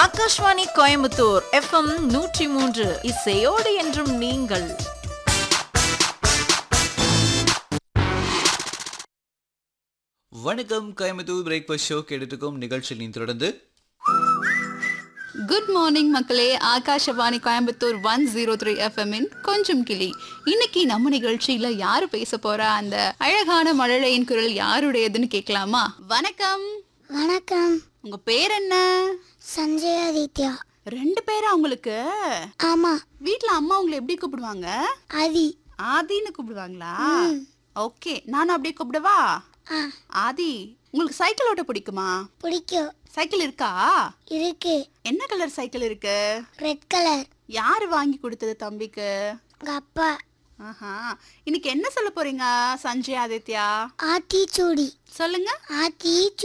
Akashvani Coimbatore FM நூற்றி மூன்று இசையோடு என்றும் நீங்கள் வணக்கம் கோயம்புத்தூர் பிரேக்ஃபாஸ்ட் ஷோ கேட்டுக்கும் நிகழ்ச்சியின் தொடர்ந்து குட் மார்னிங் மக்களே Akashvani Coimbatore one zero three எஃப்எம்மின் கொஞ்சம் கிளி இன்னைக்கு நம்ம நிகழ்ச்சியில யாரு பேச போறா அந்த அழகான மழலையின் குரல் யாருடையதுன்னு கேட்கலாமா வணக்கம் வணக்கம் உங்க பேர் என்ன சஞ்சய் ஆதித்யா ரெண்டு பேரா உங்களுக்கு ஆமா வீட்ல அம்மா உங்களை எப்படி கூப்பிடுவாங்க ஆதி ஆதின்னு கூப்பிடுவாங்களா ஓகே நானும் அப்படியே கூப்பிடவா ஆ ஆதி உங்களுக்கு சைக்கிள் ஓட்ட பிடிக்குமா பிடிக்கும் சைக்கிள் இருக்கா இருக்கு என்ன கலர் சைக்கிள் இருக்கு ரெட் கலர் யாரு வாங்கி கொடுத்தது தம்பிக்கு உங்க அப்பா ஆஹா இன்னைக்கு என்ன சொல்ல போறீங்க சஞ்சய் ஆதித்யா ஆத்தி சூடி சொல்லுங்க ஆத்தி